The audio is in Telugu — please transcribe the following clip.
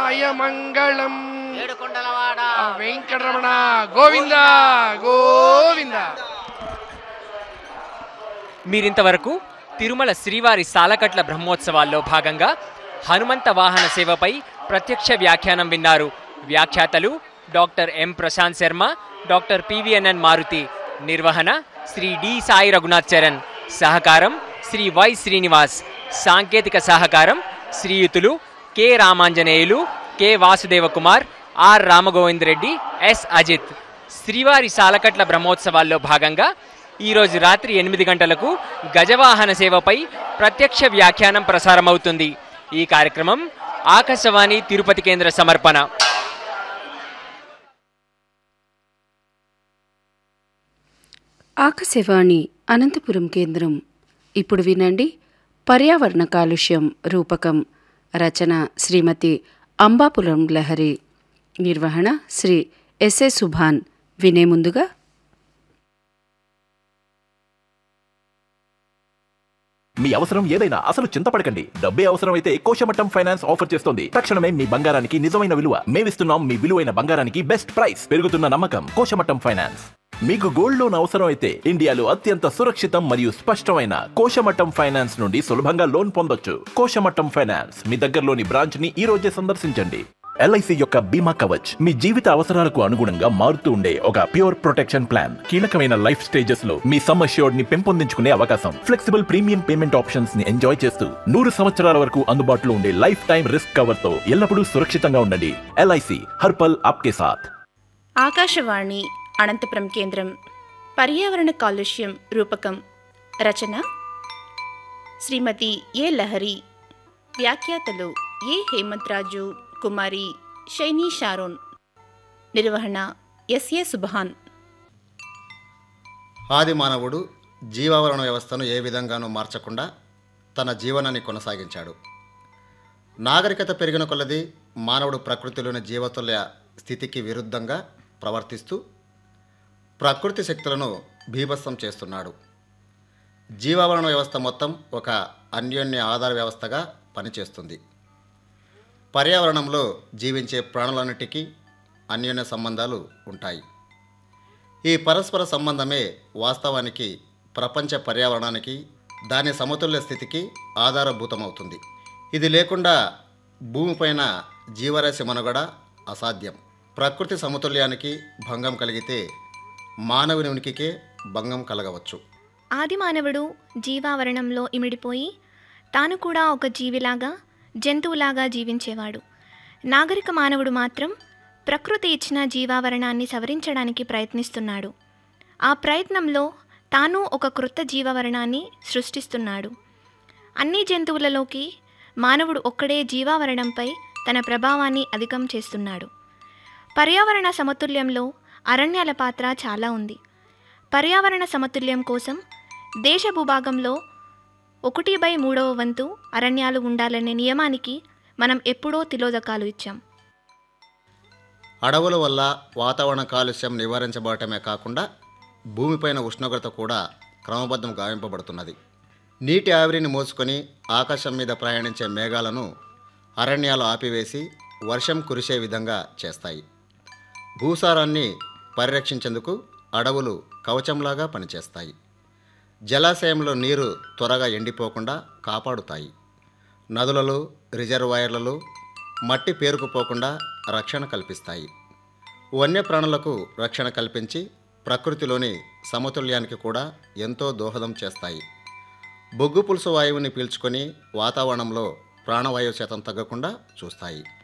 మంగళం ఏడుకొండలవాడ వెంకటరమణ గోవింద గోవింద మీరింతవరకు తిరుమల శ్రీవారి సాలకట్ల బ్రహ్మోత్సవాల్లో భాగంగా హనుమంత వాహన సేవపై ప్రత్యక్ష వ్యాఖ్యానం విన్నారు వ్యాఖ్యాతలు doctor M Prashanth Sharma doctor P V N N Maruthi నిర్వహణ శ్రీ డి సాయి రఘునాథ్ చరణ్ సహకారం శ్రీ వై శ్రీనివాస్ సాంకేతిక సహకారం శ్రీయుతులు K Ramanjaneyulu K Vasudeva Kumar R Ramagovind Reddy S Ajith శ్రీవారి సాలకట్ల బ్రహ్మోత్సవాల్లో భాగంగా ఈరోజు రాత్రి ఎనిమిది గంటలకు గజవాహన సేవపై ప్రత్యక్ష వ్యాఖ్యానం ప్రసారమవుతుంది ఈ కార్యక్రమం ఆకాశవాణి తిరుపతి కేంద్ర సమర్పణ ఆకాశవాణి అనంతపురం కేంద్రం ఇప్పుడు వినండి పర్యావరణ కాలుష్యం రూపకం రచన శ్రీమతి అంబాపురం లహరి నిర్వహణ శ్రీ ఎస్ఏ సుభాన్ వినే ముందుగా మీ అవసరం ఏదైనా అసలు చింతపడకండి డబ్బే అవసరమైతే కోశమట్టం ఫైనాన్స్ ఆఫర్ చేస్తోంది తక్షణమే మీ బంగారానికి నిజమైన విలువ మేమిస్తున్నాం మీ విలువైన బంగారానికి బెస్ట్ ప్రైస్ పెరుగుతున్న నమ్మకం కోశమట్టం ఫైనాన్స్ మీకు గోల్డ్ లోన్ అవసరం అయితే ఇండియాలో అత్యంత సురక్షితం మరియు స్పష్టమైన కోశమట్టం ఫైనాన్స్ నుండి సులభంగా లోన్ పొందొచ్చు కోశమట్టం ఫైనాన్స్ మీ దగ్గరలోని బ్రాంచ్ ని ఈ రోజే సందర్శించండి ఎల్ఐసి యొక్క బీమా కవచ్ మీ జీవిత అవసరాలకు అనుగుణంగా మారుతూ ఉండే ఒక ప్యూర్ ప్రొటెక్షన్ ప్లాన్ కీలకమైన లైఫ్ స్టేజెస్ లో మీ సమ్ అష్యూర్డ్ ని పెంపొందించుకునే అవకాశం ఫ్లెక్సిబుల్ ప్రీమియం పేమెంట్ ఆప్షన్స్ ని ఎంజాయ్ చేస్తూ నూరు సంవత్సరాల వరకు అందుబాటులో ఉండే లైఫ్ టైం రిస్క్ కవర్ తో ఎల్లప్పుడూ సురక్షితంగా ఉండండి ఎల్ఐసి హర్పల్ ఆప్కే సాథ్ ఆకాశవాణి అనంతపురం కేంద్రం పర్యావరణ కాలుష్యం రూపకం రచన శ్రీమతి ఏ లహరి వ్యాఖ్యాతలు ఏ హేమంత్ రాజు కుమారి షైనీ షారోన్ నిర్వహణ ఎస్ఏ సుబహాన్ ఆది మానవుడు జీవావరణ వ్యవస్థను ఏ విధంగానూ మార్చకుండా తన జీవనాన్ని కొనసాగించాడు నాగరికత పెరిగిన కొలది మానవుడు ప్రకృతిలోని జీవతుల్య స్థితికి విరుద్ధంగా ప్రవర్తిస్తూ ప్రకృతి శక్తులను భీభత్సం చేస్తున్నాడు జీవావరణ వ్యవస్థ మొత్తం ఒక అన్యోన్య ఆధార వ్యవస్థగా పనిచేస్తుంది పర్యావరణంలో జీవించే ప్రాణులన్నిటికీ అన్యోన్య సంబంధాలు ఉంటాయి ఈ పరస్పర సంబంధమే వాస్తవానికి ప్రపంచ పర్యావరణానికి దాని సమతుల్య స్థితికి ఆధారభూతమవుతుంది ఇది లేకుండా భూమిపైన జీవరాశి మనుగడ అసాధ్యం ప్రకృతి సమతుల్యానికి భంగం కలిగితే మానవుని ఉనికికే భంగం కలగవచ్చు ఆది మానవుడు జీవావరణంలో ఇమిడిపోయి తాను కూడా ఒక జీవిలాగా జంతువులాగా జీవించేవాడు నాగరిక మానవుడు మాత్రం ప్రకృతి ఇచ్చిన జీవావరణాన్ని సవరించడానికి ప్రయత్నిస్తున్నాడు ఆ ప్రయత్నంలో తాను ఒక క్రొత్త జీవావరణాన్ని సృష్టిస్తున్నాడు అన్ని జంతువులలోకి మానవుడు ఒక్కడే జీవావరణంపై తన ప్రభావాన్ని అధికం చేస్తున్నాడు పర్యావరణ సమతుల్యంలో అరణ్యాల పాత్ర చాలా ఉంది పర్యావరణ సమతుల్యం కోసం దేశ భూభాగంలో ఒకటి బై మూడవ వంతు అరణ్యాలు ఉండాలనే నియమానికి మనం ఎప్పుడో తిలోదకాలు ఇచ్చాం అడవుల వల్ల వాతావరణ కాలుష్యం నివారించబడటమే కాకుండా భూమిపైన ఉష్ణోగ్రత కూడా క్రమబద్ధం గావింపబడుతున్నది నీటి ఆవిరిని మోసుకొని ఆకాశం మీద ప్రయాణించే మేఘాలను అరణ్యాలు ఆపివేసి వర్షం కురిసే విధంగా చేస్తాయి భూసారాన్ని పరిరక్షించేందుకు అడవులు కవచంలాగా పనిచేస్తాయి జలాశయంలో నీరు త్వరగా ఎండిపోకుండా కాపాడుతాయి నదులలో రిజర్వాయర్లలో మట్టి పేరుకుపోకుండా రక్షణ కల్పిస్తాయి వన్యప్రాణులకు రక్షణ కల్పించి ప్రకృతిలోని సమతుల్యానికి కూడా ఎంతో దోహదం చేస్తాయి బొగ్గు పులుసు వాయువుని పీల్చుకొని వాతావరణంలో ప్రాణవాయువు శాతం తగ్గకుండా చూస్తాయి